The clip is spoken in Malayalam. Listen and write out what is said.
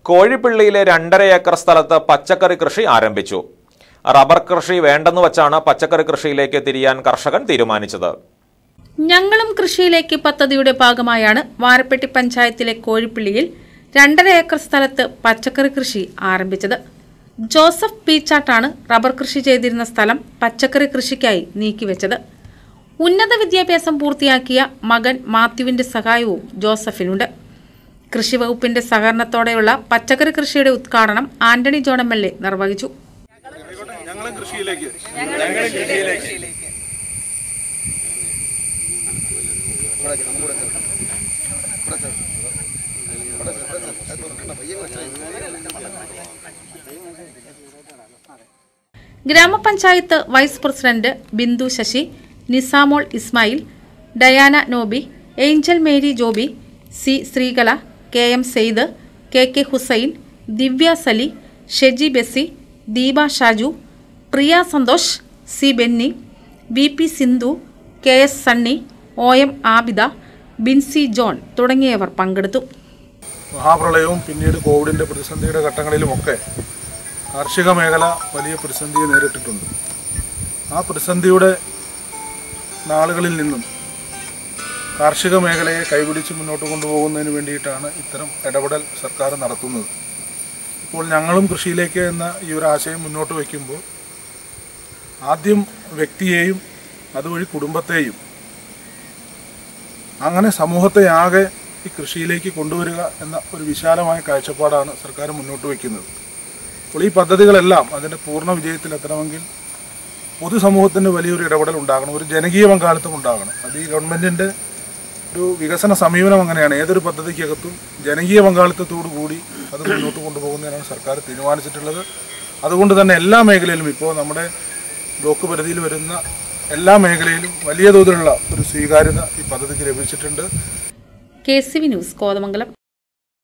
കോഴിപ്പിള്ളിയിലെ രണ്ടര ഏക്കർ സ്ഥലത്ത് പച്ചക്കറി കൃഷി ആരംഭിച്ചു റബ്ബർ കൃഷി വേണ്ടെന്ന് വച്ചാണ് പച്ചക്കറി കൃഷിയിലേക്ക് തിരിയാൻ കർഷകൻ തീരുമാനിച്ചത് ഞങ്ങളും കൃഷിയിലേക്ക് പദ്ധതിയുടെ ഭാഗമായാണ് വാരപ്പെട്ടി പഞ്ചായത്തിലെ കോഴിപ്പിള്ളിയിൽ രണ്ടര ഏക്കർ സ്ഥലത്ത് പച്ചക്കറി കൃഷി ആരംഭിച്ചത് ജോസഫ് പീച്ചാട്ടാണ് റബ്ബർ കൃഷി ചെയ്തിരുന്ന സ്ഥലം പച്ചക്കറി കൃഷിക്കായി നീക്കിവെച്ചത് ഉന്നത വിദ്യാഭ്യാസം പൂർത്തിയാക്കിയ മകൻ മാത്യുവിന്റെ സഹായവും ജോസഫിനുണ്ട് കൃഷി വകുപ്പിന്റെ സഹകരണത്തോടെയുള്ള പച്ചക്കറി കൃഷിയുടെ ഉദ്ഘാടനം Antony John M L A നിർവഹിച്ചു ഞങ്ങളും കൃഷിയിലേക്ക് ഗ്രാമപഞ്ചായത്ത് vice president Bindu Sasi Nisamol Ismail Diana Nobi Angel Mary Joby C Sreekala K M Sayed K K Hussain Divya Sali Sheji Besi Deepa Shaju Priya Santhosh C Benny B P Sindhu K S Sunny O M Abida Binsy John തുടങ്ങിയവർ പങ്കെടുത്തു മഹാപ്രളയവും പിന്നീട് കോവിഡിൻ്റെ പ്രതിസന്ധിയുടെ ഘട്ടങ്ങളിലുമൊക്കെ കാർഷിക മേഖല വലിയ പ്രതിസന്ധിയെ നേരിട്ടിട്ടുണ്ട് ആ പ്രതിസന്ധിയുടെ നാളുകളിൽ നിന്നും കാർഷിക മേഖലയെ കൈപിടിച്ച് മുന്നോട്ട് കൊണ്ടുപോകുന്നതിന് വേണ്ടിയിട്ടാണ് ഇത്തരം ഇടപെടൽ സർക്കാർ നടത്തുന്നത് ഇപ്പോൾ ഞങ്ങളും കൃഷിയിലേക്ക് എന്ന ഈ ഒരു ആശയം മുന്നോട്ട് വയ്ക്കുമ്പോൾ ആദ്യം വ്യക്തിയെയും അതുവഴി കുടുംബത്തെയും അങ്ങനെ സമൂഹത്തെ ആകെ ഈ കൃഷിയിലേക്ക് കൊണ്ടുവരിക എന്ന ഒരു വിശാലമായ കാഴ്ചപ്പാടാണ് സർക്കാർ മുന്നോട്ട് വയ്ക്കുന്നത് അപ്പോൾ ഈ പദ്ധതികളെല്ലാം അതിൻ്റെ പൂർണ്ണ വിജയത്തിലെത്തണമെങ്കിൽ പൊതുസമൂഹത്തിന് വലിയൊരു ഇടപെടൽ ഉണ്ടാകണം ഒരു ജനകീയ പങ്കാളിത്തം ഉണ്ടാകണം അത് ഈ ഗവൺമെൻറ്റിൻ്റെ ഒരു വികസന സമീപനം അങ്ങനെയാണ് ഏതൊരു പദ്ധതിക്കകത്തും ജനകീയ പങ്കാളിത്തത്തോടു കൂടി അത് മുന്നോട്ട് കൊണ്ടുപോകുന്നതിനാണ് സർക്കാർ തീരുമാനിച്ചിട്ടുള്ളത് അതുകൊണ്ട് തന്നെ എല്ലാ മേഖലയിലും ഇപ്പോൾ നമ്മുടെ ബ്ലോക്ക് പരിധിയിൽ വരുന്ന എല്ലാ മേഖലയിലും വലിയ തോതിലുള്ള ഒരു സ്വീകാര്യത ഈ പദ്ധതിക്ക് ലഭിച്ചിട്ടുണ്ട് K C V news Kothamangalam